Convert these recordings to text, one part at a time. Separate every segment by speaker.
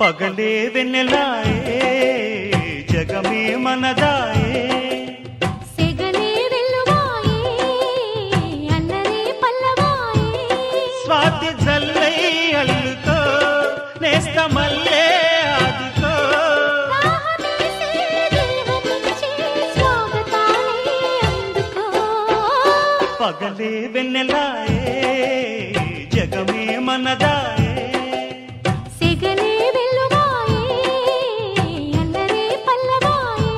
Speaker 1: పగలే వెన్నెలాయే జగమే మనదాయే
Speaker 2: సెగలే వెల్లువాయే అల్లరే పల్లవాయే
Speaker 1: స్వాతి జల్లై అల్లుతో నేస్త మల్లే ఆదుకో
Speaker 2: రాహమేసే దేహమిచ్చే స్వాగతాలే అందుకో
Speaker 1: పగలే వెన్నెలాయే జగమే మనదాయే
Speaker 2: సెగలే వెల్లువాయే అల్లరే పల్లవాయే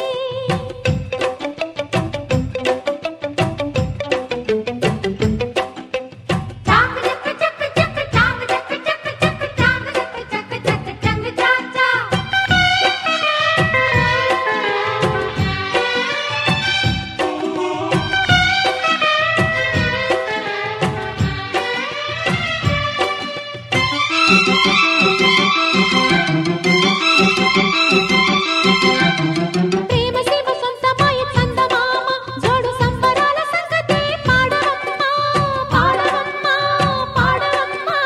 Speaker 2: ప్రేమ శివ సొంతమాయ చందమామ జోడు సంబరాల సంగతే పాడవమ్మా పాడవమ్మా పాడవమ్మా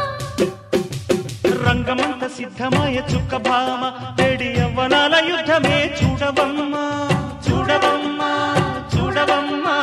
Speaker 1: రంగమంత సిద్ధమాయ చుక్క భామ వేడి యవ్వనాల యుద్ధమే చూడవమ్మా చూడవమ్మా చూడవమ్మా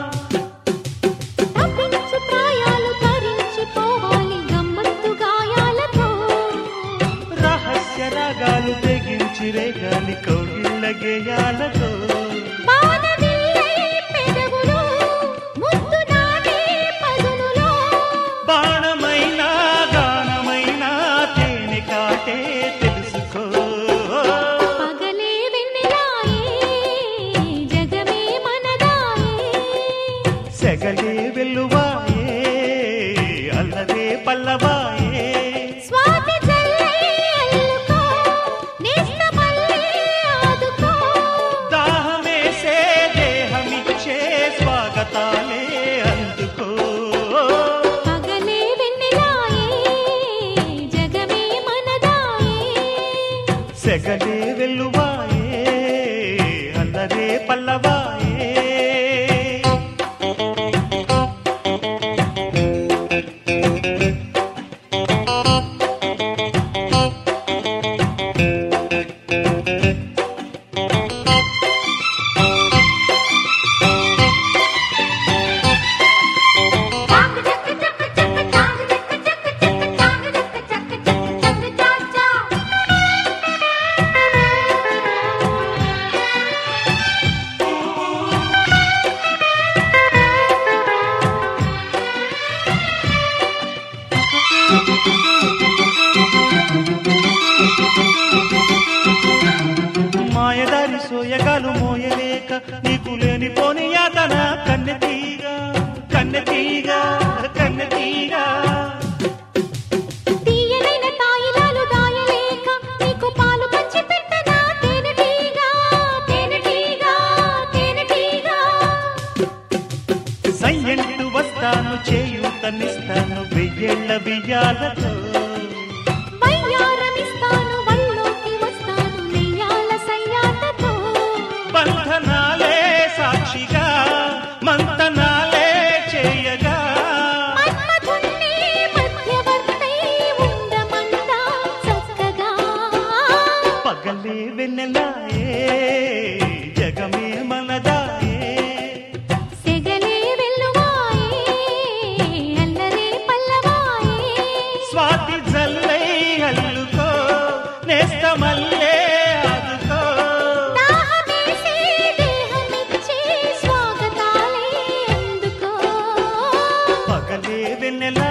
Speaker 2: తప్పించు ప్రాయాలు తరించిపోవాలి గమ్మత్తు గాయాలతో
Speaker 1: రహస్య రాగాలు తెగించి రేగాలి కౌగిళ్ళ గేయాలతో
Speaker 2: బాణవిల్లై పెదవులు ముద్దు నాటే పదునులో
Speaker 1: బాణమైన గానమైన తేనె కాటే తెలుసుకో
Speaker 2: పగలే వెన్నెలాయే జగమే మనదాయే
Speaker 1: సెగలే వెల్లువాయే అల్లదే పల్లవాయే
Speaker 2: స్వాతి జల్లై అల్లుకో నేస్త మల్లె ఆదుకో
Speaker 1: దాహమేసే దేహమిచ్చే స్వాగతాలే అందుకో
Speaker 2: పగలే వెన్నెలాయే జగమే మనదాయే
Speaker 1: సెగలే వెల్లువాయే అల్లదే పల్లవాయే మాయదారి సోయగాలు మోయలేక నీకు లేని పోని యాతన కన్నెతీగ కన్నెతీగ కన్నెతీగ
Speaker 2: తీయనైన తాయిలాలు దాయలేక నీకు పాలు పంచి పెట్టనా తేనెటీగా తేనెటీగా తేనెటీగా
Speaker 1: సయ్యంటు వస్తాను చేయూతనిస్తాను వెయ్యేళ్ల బియ్యాలతో
Speaker 2: వయ్యారమిస్తాను వల్లోకి వస్తాను నెయ్యాల సయ్యాటతో
Speaker 1: బంధనాలే సాక్షిగా మంతనాలే చేయగా
Speaker 2: మన్మధుణ్ణి మధ్యవర్తై ఉండమందా చక్కగా
Speaker 1: పగలే వెన్నెలాయే జగమే మనదాయే
Speaker 2: సెగలే వెల్లువాయే అల్లరే పల్లవాయే
Speaker 1: స్వాతి జల్లై అల్లుకో నేస్త మల్లే ఆదుకో
Speaker 2: దాహమేసే దేహమిచ్చే స్వాగతాలే అందుకో
Speaker 1: పగలే వెన్నెల